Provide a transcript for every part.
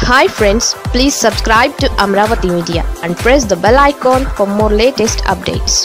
hi friends please subscribe to Amaravati media and press the bell icon for more latest updates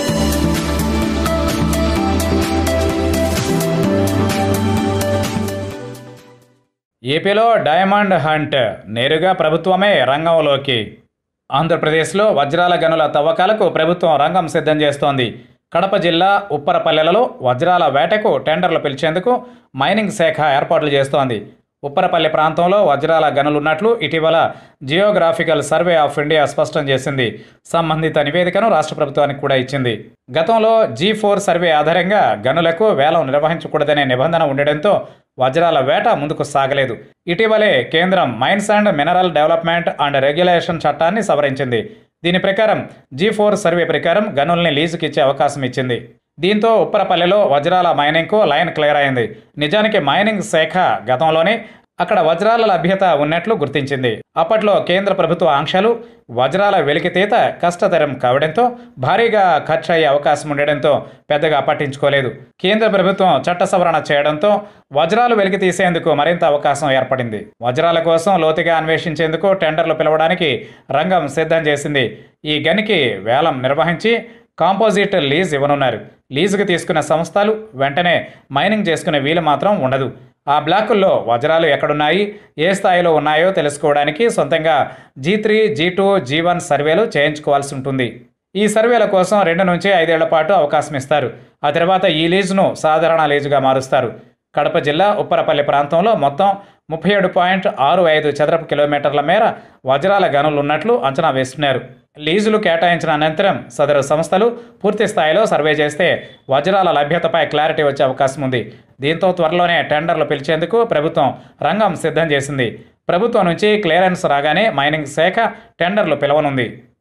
ఏపీలో diamond hunt నేరుగా ప్రభుత్వమే రంగంలోకి ఆంధ్రప్రదేశ్లో వజ్రాల గనుల తవ్వకాలకు ప్రభుత్వం రంగం సిద్ధం చేస్తోంది కడప జిల్లా ఉప్పరపల్లెలలో వజ్రాల వేటకు టెండర్లు పిలిచేందుకు మైనింగ్ శాఖ ఏర్పాట్లు చేస్తోంది ఉప్పరపల్లి ప్రాంతంలో వజ్రాల గనులున్నట్లు ఇటీవల జియోగ్రాఫికల్ సర్వే ఆఫ్ ఇండియా స్పష్టం చేసింది సంబంధిత నివేదికను రాష్ట్ర ప్రభుత్వానికి కూడా ఇచ్చింది గతంలో జీ ఫోర్ సర్వే ఆధారంగా గనులకు వేలం నిర్వహించకూడదనే నిబంధన ఉండడంతో వజ్రాల వేట ముందుకు సాగలేదు ఇటీవలే కేంద్రం mines and mineral development and regulation చట్టాన్ని సవరించింది దీని ప్రకారం జీ ఫోర్ సర్వే ప్రకారం గనుల్ని లీజుకి ఇచ్చే అవకాశం ఇచ్చింది దీంతో ఉప్పరపల్లిలో వజ్రాల మైనింగ్కు లైన్ క్లియర్ అయింది నిజానికి మైనింగ్ శాఖ గతంలోనే అక్కడ వజ్రాల లభ్యత ఉన్నట్లు గుర్తించింది అప్పట్లో కేంద్ర ప్రభుత్వ ఆంక్షలు వజ్రాల వెలికితీత కష్టతరం కావడంతో భారీగా ఖర్చు అయ్యే అవకాశం ఉండడంతో పెద్దగా పట్టించుకోలేదు కేంద్ర ప్రభుత్వం చట్ట సవరణ చేయడంతో వజ్రాలు వెలికి తీసేందుకు మరింత అవకాశం ఏర్పడింది వజ్రాల కోసం లోతుగా అన్వేషించేందుకు టెండర్లు పిలవడానికి రంగం సిద్ధం చేసింది ఈ గనికి వేలం నిర్వహించి కాంపోజిట్ లీజ్ ఇవ్వనున్నారు లీజుకు తీసుకున్న సంస్థలు వెంటనే మైనింగ్ చేసుకునే వీలు మాత్రం ఉండదు ఆ బ్లాకుల్లో వజ్రాలు ఎక్కడున్నాయి ఏ స్థాయిలో ఉన్నాయో తెలుసుకోవడానికి సొంతంగా G three G two G one సర్వేలు చేయించుకోవాల్సి ఉంటుంది ఈ సర్వేల కోసం రెండు నుంచి ఐదేళ్ల పాటు అవకాశం ఇస్తారు ఆ తర్వాత ఈ లీజును సాధారణ లీజుగా మారుస్తారు కడప జిల్లా ఉప్పరపల్లి ప్రాంతంలో మొత్తం ముప్పై ఏడు పాయింట్ ఆరు ఐదు చదరపు కిలోమీటర్ల మేర వజ్రాల గనులు ఉన్నట్లు అంచనా వేస్తున్నారు లీజులు కేటాయించిన అనంతరం సదరు సంస్థలు పూర్తి స్థాయిలో సర్వే చేస్తే వజ్రాల లభ్యతపై క్లారిటీ వచ్చే అవకాశం ఉంది దీంతో త్వరలోనే టెండర్లు పిలిచేందుకు ప్రభుత్వం రంగం సిద్ధం చేసింది ప్రభుత్వం నుంచి క్లియరెన్స్ రాగానే మైనింగ్ శాఖ టెండర్లు పిలవనుంది